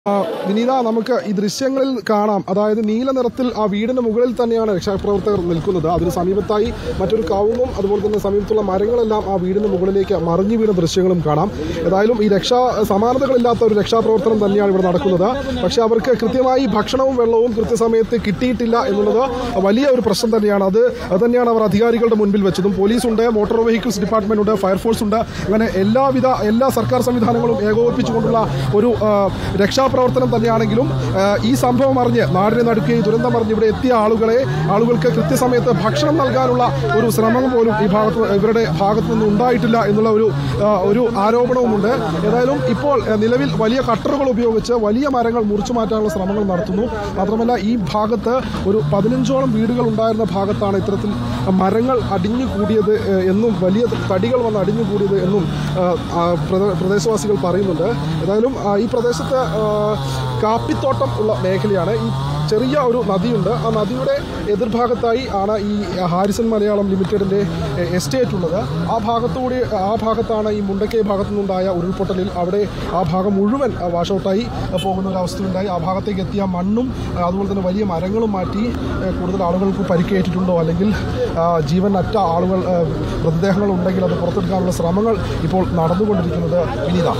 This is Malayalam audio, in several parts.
ആ, വിനീത നമുക്ക് ഈ ദൃശ്യങ്ങളിൽ കാണാം അതായത് നീല നിറത്തിൽ ആ വീടിന് മുകളിൽ തന്നെയാണ് രക്ഷാപ്രവർത്തകർ നിൽക്കുന്നത് അതിന് സമീപത്തായി മറ്റൊരു കവുങ്ങും അതുപോലെ തന്നെ സമീപത്തുള്ള മരങ്ങളെല്ലാം ആ വീടിന് മുകളിലേക്ക് മറിഞ്ഞു വീണ ദൃശ്യങ്ങളും കാണാം ഏതായാലും ഈ രക്ഷാ സമാനതകളില്ലാത്ത ഒരു രക്ഷാപ്രവർത്തനം തന്നെയാണ് ഇവിടെ നടക്കുന്നത് പക്ഷേ അവർക്ക് കൃത്യമായി ഭക്ഷണവും വെള്ളവും കൃത്യസമയത്ത് കിട്ടിയിട്ടില്ല എന്നുള്ളത് വലിയ ഒരു പ്രശ്നം തന്നെയാണ് അത് അത് തന്നെയാണ് അവർ അധികാരികളുടെ മുൻപിൽ വെച്ചതും പോലീസുണ്ട് മോട്ടോർ വെഹിക്കിൾസ് ഡിപ്പാർട്ട്മെന്റ് ഉണ്ട് ഫയർഫോഴ്സ് ഉണ്ട് അങ്ങനെ എല്ലാവിധ എല്ലാ സർക്കാർ സംവിധാനങ്ങളും ഏകോപിപ്പിച്ചുകൊണ്ടുള്ള ഒരു ആ, രക്ഷാപ്രവർത്തനം തന്നെയാണെങ്കിലും ആ, ഈ സംഭവം അറിഞ്ഞ് നാടിനെ നടുക്കി ഈ ദുരന്തം അറിഞ്ഞ് ഇവിടെ എത്തിയ ആളുകളെ ആളുകൾക്ക് കൃത്യസമയത്ത് ഭക്ഷണം നൽകാനുള്ള ഒരു ശ്രമം പോലും ഈ ഭാഗത്ത് ഇവരുടെ ഭാഗത്ത് നിന്ന് ഉണ്ടായിട്ടില്ല എന്നുള്ള ഒരു ആ, ഒരു ആരോപണവുമുണ്ട് ഏതായാലും ഇപ്പോൾ ആ, നിലവിൽ വലിയ കട്ടറുകൾ ഉപയോഗിച്ച് വലിയ മരങ്ങൾ മുറിച്ചു മാറ്റാനുള്ള ശ്രമങ്ങൾ നടത്തുന്നു മാത്രമല്ല ഈ ഭാഗത്ത് ഒരു പതിനഞ്ചോളം വീടുകൾ ഉണ്ടായിരുന്ന ഭാഗത്താണ് ഇത്തരത്തിൽ മരങ്ങൾ അടിഞ്ഞു കൂടിയത് ഏഹ്, എന്നും വലിയ തടികൾ വന്ന് അടിഞ്ഞു കൂടിയത് എന്നും ആ, ആ, പ്രദേ- പ്രദേശവാസികൾ പറയുന്നുണ്ട് ഏതായാലും ആ, ഈ പ്രദേശത്ത് ആ, കാപ്പിത്തോട്ടം ഉള്ള മേഖലയാണ് ഈ ചെറിയ ഒരു നദിയുണ്ട് ആ നദിയുടെ എതിർഭാഗത്തായി ആണ് ഈ ഹാരിസൺ മലയാളം ലിമിറ്റഡിൻ്റെ എസ്റ്റേറ്റ് ഉള്ളത് ആ ഭാഗത്തുകൂടി ആ ഭാഗത്താണ് ഈ മുണ്ടക്കൈ ഭാഗത്തു നിന്നുണ്ടായ ഉരുൾപൊട്ടലിൽ അവിടെ ആ ഭാഗം മുഴുവൻ വാഷ് ഔട്ടായി പോകുന്ന ഒരു അവസ്ഥയുണ്ടായി ആ ഭാഗത്തേക്ക് എത്തിയ മണ്ണും ആ, അതുപോലെ തന്നെ വലിയ മരങ്ങളും മാറ്റി ആ, കൂടുതൽ ആളുകൾക്ക് പരിക്കേറ്റിട്ടുണ്ടോ അല്ലെങ്കിൽ ആ, ജീവൻ അറ്റ ആളുകൾ ആ, മൃതദേഹങ്ങൾ ഉണ്ടെങ്കിൽ അത് പുറത്തെടുക്കാനുള്ള ശ്രമങ്ങൾ ഇപ്പോൾ നടന്നുകൊണ്ടിരിക്കുന്നത് വിനീത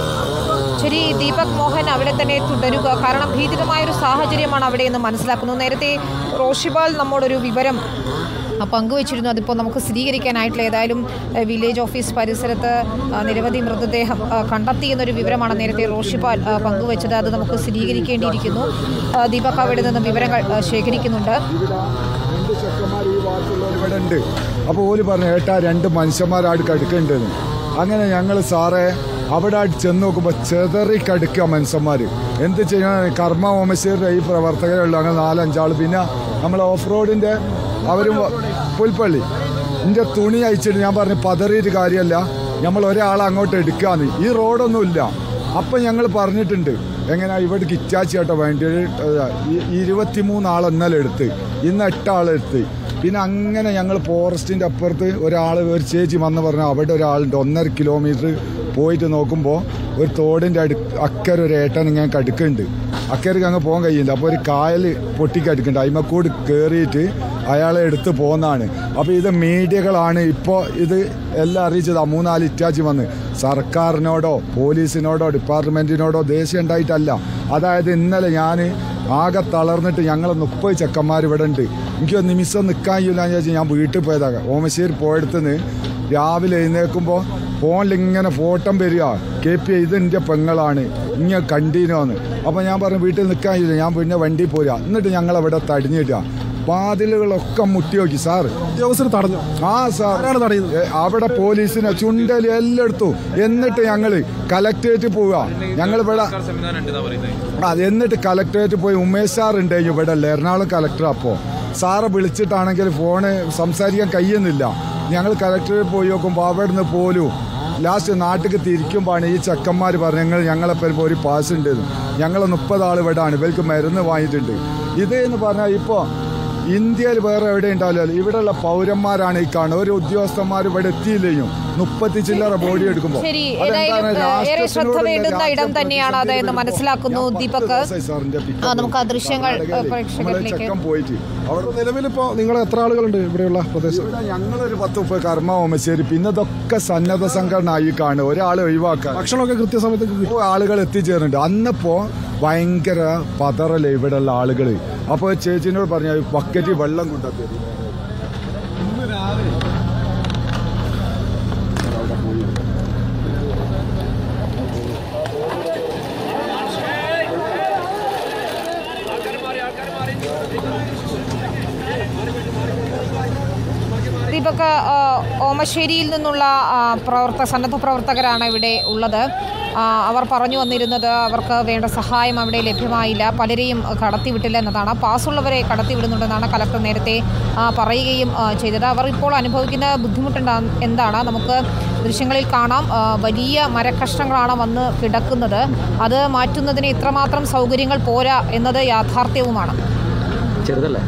ശരി ദീപക് മോഹൻ അവിടെ തന്നെ തുടരുക കാരണം ഭീതിതമായ ഒരു സാഹചര്യമാണ് അവിടെ എന്ന് മനസ്സിലാക്കുന്നു നേരത്തെ റോഷിബാൽ നമ്മോടൊരു വിവരം ആ, പങ്കുവച്ചിരുന്നു അതിപ്പോൾ നമുക്ക് സ്ഥിരീകരിക്കാനായിട്ടില്ല ഏതായാലും ഏഹ്, വില്ലേജ് ഓഫീസ് പരിസരത്ത് ആ, നിരവധി മൃതദേഹം ആ, കണ്ടെത്തി എന്നൊരു വിവരമാണ് നേരത്തെ റോഷിപാൽ ആ, പങ്കുവച്ചത് അത് നമുക്ക് സ്ഥിരീകരിക്കേണ്ടിയിരിക്കുന്നു ആ, ദീപക് അവിടെ നിന്ന് വിവരങ്ങൾ ആ, ശേഖരിക്കുന്നുണ്ട് രണ്ട് ചെക്കന്മാർ ഈ ഭാഗത്തുള്ളവർ ഇവിടെ ഉണ്ട് അപ്പോൾ ഓല് പറഞ്ഞു ഏട്ടാ രണ്ട് മനുഷ്യന്മാരാട് കടുക്കുന്നുണ്ടെന്ന് അങ്ങനെ ഞങ്ങൾ സാറേ അവിടെ ആയിട്ട് ചെന്ന് നോക്കുമ്പോൾ ചെതറി കടുക്കുക മനുഷ്യന്മാർ എന്ത് ചെയ്യാൻ കർമ്മ ഓമശ്ശേരിയുടെ ഈ പ്രവർത്തകരുള്ളൂ അങ്ങനെ നാലഞ്ചാൾ പിന്നെ നമ്മൾ ഓഫ് റോഡിൻ്റെ അവരും വ- പുൽപ്പള്ളി എൻ്റെ തുണി അയച്ചിട്ട് ഞാൻ പറഞ്ഞു പതറിയിട്ട് കാര്യമല്ല നമ്മൾ ഒരാളെ അങ്ങോട്ട് എടുക്കാന്ന് ഈ റോഡൊന്നുമില്ല അപ്പം ഞങ്ങൾ പറഞ്ഞിട്ടുണ്ട് എങ്ങനെ ഇവിടെ കിറ്റാച്ചി കേട്ടോ വേണ്ടി ഇരുപത്തിമൂന്ന് ആൾ ഇന്നലെ എടുത്ത് ഇന്ന് എട്ട് ആളെടുത്ത് പിന്നെ അങ്ങനെ ഞങ്ങൾ ഫോറസ്റ്റിൻ്റെ അപ്പുറത്ത് ഒരാൾ ഒരു ചേച്ചി വന്ന് പറഞ്ഞു അവിടെ ഒരാളുണ്ട് ഒന്നര കിലോമീറ്റർ പോയിട്ട് നോക്കുമ്പോൾ ഒരു തോടിൻ്റെ അടു അക്കരെ ഒരു ഏട്ടൻ ഇങ്ങനെ കടുക്കുന്നുണ്ട് അക്കരക്ക് അങ്ങ് പോകാൻ കഴിയില്ല അപ്പോൾ ഒരു കായൽ പൊട്ടിക്കടുക്കുന്നുണ്ട് അയിമക്കൂട് കയറിയിട്ട് അയാളെ എടുത്ത് പോകുന്നതാണ് അപ്പോൾ ഇത് മീഡിയകളാണ് ഇപ്പോൾ ഇത് എല്ലാം അറിയിച്ചത് മൂന്നാല് ഇറ്റാച്ചി വന്ന് സർക്കാരിനോടോ പോലീസിനോടോ ഡിപ്പാർട്ട്മെൻറ്റിനോടോ ദേഷ്യം ഉണ്ടായിട്ടല്ല അതായത് ഇന്നലെ ഞാൻ ആകെ തളർന്നിട്ട് ഞങ്ങൾ മുപ്പത് ചെക്കന്മാർ ഇവിടെ ഉണ്ട് എനിക്ക് ഒരു നിമിഷം നിൽക്കാൻ കഴിയില്ല എന്ന് വിചാരിച്ച് ഞാൻ വീട്ടിൽ പോയതാണ് ഓമശ്ശേരി പോയടുത്തുനിന്ന് രാവിലെ എഴുന്നേൽക്കുമ്പോൾ ഫോണിൽ ഇങ്ങനെ ഫോട്ടം വരിക കെ പി ഇത് എൻ്റെ പെങ്ങളാണ് ഇങ്ങനെ കണ്ടീനോന്ന് അപ്പോൾ ഞാൻ പറഞ്ഞു വീട്ടിൽ നിൽക്കാൻ കഴിയില്ല ഞാൻ പിന്നെ വണ്ടി പോരാ എന്നിട്ട് ഞങ്ങളവിടെ തടിഞ്ഞിട്ടാ വാതിലുകളൊക്കെ മുട്ടി നോക്കി സാർ ഉദ്യോഗസ്ഥർ തടഞ്ഞു ആ സാർ ആരാണ് തടയുന്നത്? ഏ, അവിടെ പോലീസിനെ ചുണ്ടല് എല്ലാം എടുത്തു എന്നിട്ട് ഞങ്ങൾ കലക്ട്രേറ്റ് പോവുക ഞങ്ങൾ ഇവിടെ ആ എന്നിട്ട് കലക്ട്രേറ്റ് പോയി ഉമേഷ് സാർ ഉണ്ടായിരുന്നു ഇവിടെ ഉള്ള എറണാകുളം കലക്ടർ അപ്പോൾ സാറെ വിളിച്ചിട്ടാണെങ്കിൽ ഫോണ് സംസാരിക്കാൻ കഴിയുന്നില്ല ഞങ്ങൾ കലക്ടറേറ്റ് പോയി നോക്കുമ്പോൾ അവിടെ നിന്ന് പോലും ലാസ്റ്റ് നാട്ടിലേക്ക് തിരിക്കുമ്പോഴാണ് ഈ ചെക്കന്മാർ പറഞ്ഞു ഞങ്ങൾ ഞങ്ങളെ പേര് ഒരു പാസ് ഉണ്ട് ഞങ്ങൾ മുപ്പത് ആൾ ഇവിടെ ആണ് ഇവർക്ക് മരുന്ന് വാങ്ങിയിട്ടുണ്ട് ഇത് എന്ന് പറഞ്ഞാൽ ഇപ്പോൾ ഇന്ത്യയിൽ വേറെ എവിടെ ഉണ്ടാവില്ലല്ലോ ഇവിടെയുള്ള പൗരന്മാരാണ് ഈ കാണുന്നത് ഒരു ഉദ്യോഗസ്ഥന്മാർ ഇവിടെ എത്തിയില്ലേയും മുപ്പത്തി ചില്ലറ ബോഡി എടുക്കുമ്പോൾ ശരി ഏതായാലും ഏഹ്, ഏറെ ശ്രദ്ധ വേണ്ടുന്ന ഇടം തന്നെയാണ് അത് എന്ന് മനസ്സിലാക്കുന്നു ദീപക് ആ, നമുക്ക് ആ ദൃശ്യങ്ങൾ, ഏഹ്, പ്രേക്ഷകരിലേക്ക് ചെക്കൻ പോയിട്ട് അവിടെ നിലവിലിപ്പോൾ നിങ്ങൾ എത്ര ആളുകളുണ്ട് ഇവിടെയുള്ള പ്രദേശം ഇവിടെ ഞങ്ങളൊരു പത്ത് മുപ്പത് കർമ്മ ഓമശ്ശേരി പിന്നെ ഇതൊക്കെ സന്നദ്ധ സംഘടന ആയി കാണുക ഒരാളെ ഒഴിവാക്കാൻ ഭക്ഷണമൊക്കെ കൃത്യസമയത്ത് കിട്ടും ഇപ്പോൾ ആളുകൾ എത്തിച്ചേരുന്നുണ്ട് അന്നപ്പോ ഭയങ്കര പതറല്ലേ ഇവിടെയുള്ള ആളുകൾ അപ്പോൾ ചേച്ചിനോട് പറഞ്ഞ ബക്കറ്റ് വെള്ളം കൊണ്ടുത്തരും ദീപക് ആ, ഓമശ്ശേരിയിൽ നിന്നുള്ള ആ, പ്രവർത്ത സന്നദ്ധ പ്രവർത്തകരാണ് ഇവിടെ ഉള്ളത് ആ, അവർ പറഞ്ഞു വന്നിരുന്നത് അവർക്ക് വേണ്ട സഹായം അവിടെ ലഭ്യമായില്ല പലരെയും കടത്തിവിട്ടില്ല എന്നതാണ് പാസ്സുള്ളവരെ കടത്തിവിടുന്നുണ്ടെന്നാണ് കലക്ടർ നേരത്തെ ആ, പറയുകയും ആ, ചെയ്തത് അവർ ഇപ്പോൾ അനുഭവിക്കുന്ന ബുദ്ധിമുട്ടുണ്ടാ എന്താണ് നമുക്ക് ദൃശ്യങ്ങളിൽ കാണാം ആ, വലിയ മരക്കഷ്ണങ്ങളാണ് വന്ന് കിടക്കുന്നത് അത് മാറ്റുന്നതിന് ഇത്രമാത്രം സൗകര്യങ്ങൾ പോരാ എന്നത് യാഥാർത്ഥ്യവുമാണ് ചെറുതല്ലേ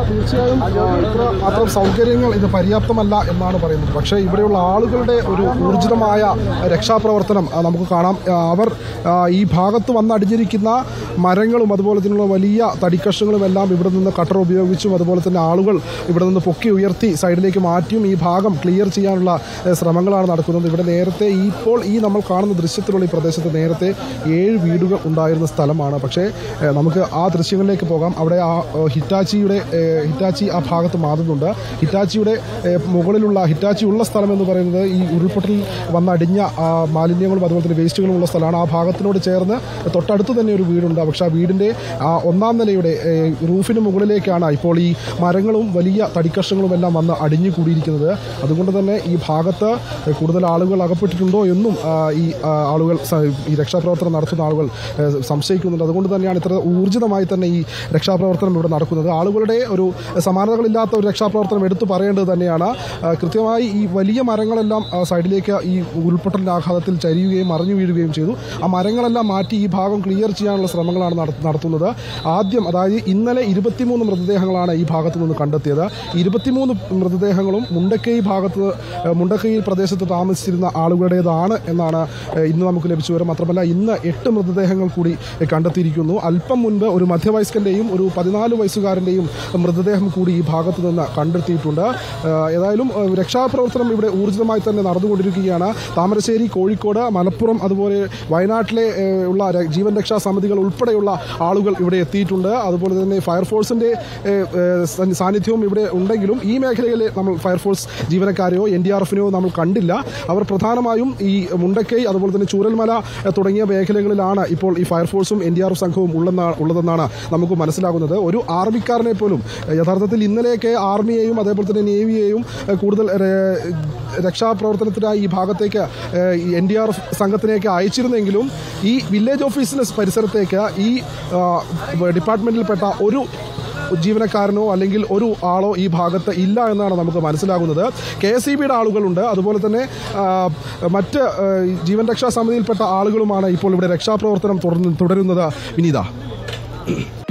തീർച്ചയായും ആ, ഇത്ര മാത്രം സൗകര്യങ്ങൾ ഇത് പര്യാപ്തമല്ല എന്നാണ് പറയുന്നത് പക്ഷേ ഇവിടെയുള്ള ആളുകളുടെ ഒരു ഊർജിതമായ രക്ഷാപ്രവർത്തനം ആ, നമുക്ക് കാണാം ആ, അവർ ആ, ഈ ഭാഗത്ത് വന്നടിഞ്ഞിരിക്കുന്ന മരങ്ങളും അതുപോലെ തന്നെയുള്ള വലിയ തടിക്കഷ്ണങ്ങളും എല്ലാം ഇവിടെ നിന്ന് കട്ടർ ഉപയോഗിച്ചും അതുപോലെ തന്നെ ആളുകൾ ഇവിടെ നിന്ന് പൊക്കി ഉയർത്തി സൈഡിലേക്ക് മാറ്റിയും ഈ ഭാഗം ക്ലിയർ ചെയ്യാനുള്ള ഏഹ്, ശ്രമങ്ങളാണ് നടക്കുന്നത് ഇവിടെ നേരത്തെ ഈ ഇപ്പോൾ ഈ നമ്മൾ കാണുന്ന ദൃശ്യത്തിലുള്ള ഈ പ്രദേശത്ത് നേരത്തെ ഏഴ് വീടുകൾ ഉണ്ടായിരുന്ന സ്ഥലമാണ് പക്ഷേ ഏഹ്, നമുക്ക് ആ ദൃശ്യങ്ങളിലേക്ക് പോകാം അവിടെ ആ ഏഹ്, ഹിറ്റാച്ചിയുടെ ഏഹ്, ഹിറ്റാച്ചി ആ ഭാഗത്ത് മാറുന്നുണ്ട് ഹിറ്റാച്ചിയുടെ ഏഹ്, മുകളിലുള്ള ഹിറ്റാച്ചി ഉള്ള സ്ഥലം എന്ന് പറയുന്നത് ഈ ഉരുൾപൊട്ടലിൽ വന്നടിഞ്ഞ ആ, മാലിന്യങ്ങളും അതുപോലെ തന്നെ വേസ്റ്റുകളും ഉള്ള സ്ഥലമാണ് ആ ഭാഗത്തിനോട് ചേർന്ന് തൊട്ടടുത്ത് തന്നെ ഒരു വീടുണ്ട് പക്ഷേ ആ വീടിൻ്റെ ആ ഒന്നാം നിലയുടെ ഏഹ്, റൂഫിന് മുകളിലേക്കാണ് ഇപ്പോൾ ഈ മരങ്ങളും വലിയ തടിക്കഷ്ണങ്ങളും എല്ലാം വന്ന് അടിഞ്ഞു കൂടിയിരിക്കുന്നത് അതുകൊണ്ട് തന്നെ ഈ ഭാഗത്ത് കൂടുതൽ ആളുകൾ അകപ്പെട്ടിട്ടുണ്ടോ എന്നും ആ, ഈ ആ, ആളുകൾ സ- ഈ രക്ഷാപ്രവർത്തനം നടത്തുന്ന ആളുകൾ ഏഹ്, സംശയിക്കുന്നുണ്ട് അതുകൊണ്ട് തന്നെയാണ് ഇത്ര ഊർജിതമായി തന്നെ ഈ രക്ഷാപ്രവർത്തനം ഇവിടെ നടക്കുന്നത് ആളുകളുടെ ഒരു സമാനതകളില്ലാത്ത ഒരു രക്ഷാപ്രവർത്തനം എടുത്തു പറയേണ്ടത് തന്നെയാണ് ആ, കൃത്യമായി ഈ വലിയ മരങ്ങളെല്ലാം ആ, സൈഡിലേക്ക് ഈ ഉരുൾപൊട്ടലിൻ്റെ ആഘാതത്തിൽ ചരിയുകയും മറിഞ്ഞു വീഴുകയും ചെയ്തു ആ മരങ്ങളെല്ലാം മാറ്റി ഈ ഭാഗം ക്ലിയർ ചെയ്യാനുള്ള ശ്രമങ്ങളാണ് നട- നടത്തുന്നത് ആദ്യം അതായത് ഇന്നലെ ഇരുപത്തിമൂന്ന് മൃതദേഹങ്ങളാണ് ഈ ഭാഗത്ത് നിന്ന് കണ്ടെത്തിയത് ഇരുപത്തിമൂന്ന് മൃതദേഹങ്ങളും മുണ്ടക്കൈ ഭാഗത്ത് ഏഹ്, മുണ്ടക്കൈ പ്രദേശത്ത് താമസിച്ചിരുന്ന ആളുകളുടേതാണ് എന്നാണ് ഏഹ്, ഇന്ന് നമുക്ക് ലഭിച്ചു വരും മാത്രമല്ല ഇന്ന് എട്ട് മൃതദേഹങ്ങൾ കൂടി ഏഹ്, കണ്ടെത്തിയിരിക്കുന്നു അല്പം മുൻപ് ഒരു മധ്യവയസ്കന്റെയും ഒരു പതിനാല് വയസ്സുകാരൻ്റെയും മൃതദേഹം കൂടി ഈ ഭാഗത്ത് നിന്ന് കണ്ടെത്തിയിട്ടുണ്ട് ഏഹ്, ഏതായാലും ഏഹ്, രക്ഷാപ്രവർത്തനം ഇവിടെ ഊർജിതമായി തന്നെ നടന്നുകൊണ്ടിരിക്കുകയാണ് താമരശ്ശേരി കോഴിക്കോട് മലപ്പുറം അതുപോലെ വയനാട്ടിലെ ഏഹ്, ഉള്ള ര- ജീവൻ രക്ഷാ സമിതികൾ ഉൾപ്പെടെയുള്ള ആളുകൾ ഇവിടെ എത്തിയിട്ടുണ്ട് അതുപോലെ തന്നെ ഫയർഫോഴ്സിന്റെ ഏഹ്, ഏഹ്, സ- സാന്നിധ്യവും ഇവിടെ ഉണ്ടെങ്കിലും ഈ മേഖലയിലെ നമ്മൾ ഫയർഫോഴ്സ് ജീവനക്കാരെയോ എൻ ഡി ആർ എഫിനെയോ നമ്മൾ കണ്ടില്ല അവർ പ്രധാനമായും ഈ മുണ്ടക്കൈ അതുപോലെ തന്നെ ചൂരൽമല ഏഹ്, തുടങ്ങിയ മേഖലകളിലാണ് ഇപ്പോൾ ഈ ഫയർഫോഴ്സും എൻ ഡി ആർ എഫ് സംഘവും ഉള്ളെന്നാണ് ഉള്ളതെന്നാണ് നമുക്ക് മനസ്സിലാകുന്നത് ഒരു ആർമിക്കാരനെ പോലും ഏഹ്, യഥാർത്ഥത്തിൽ ഇന്നലെയൊക്കെ ആർമിയെയും അതേപോലെ തന്നെ നേവിയെയും ഏഹ്, കൂടുതൽ രെ- രക്ഷാപ്രവർത്തനത്തിനായി ഈ ഭാഗത്തേക്ക് എൻ ഡി ആർ എഫ് സംഘത്തിനെയൊക്കെ അയച്ചിരുന്നെങ്കിലും ഈ വില്ലേജ് ഓഫീസിന് പരിസരത്തേക്ക് ഈ ആ, ഡിപ്പാർട്ട്മെന്റിൽപ്പെട്ട ഒരു ജീവനക്കാരനോ അല്ലെങ്കിൽ ഒരു ആളോ ഈ ഭാഗത്ത് ഇല്ല എന്നാണ് നമുക്ക് മനസ്സിലാകുന്നത് കെ എസ് ഇ ബിയുടെ ആളുകളുണ്ട് അതുപോലെ തന്നെ ആ, മറ്റ് ആ, ജീവൻ രക്ഷാ സമിതിയിൽപ്പെട്ട ആളുകളുമാണ് ഇപ്പോൾ ഇവിടെ രക്ഷാപ്രവർത്തനം തുടർന്ന് തുടരുന്നത് വിനീത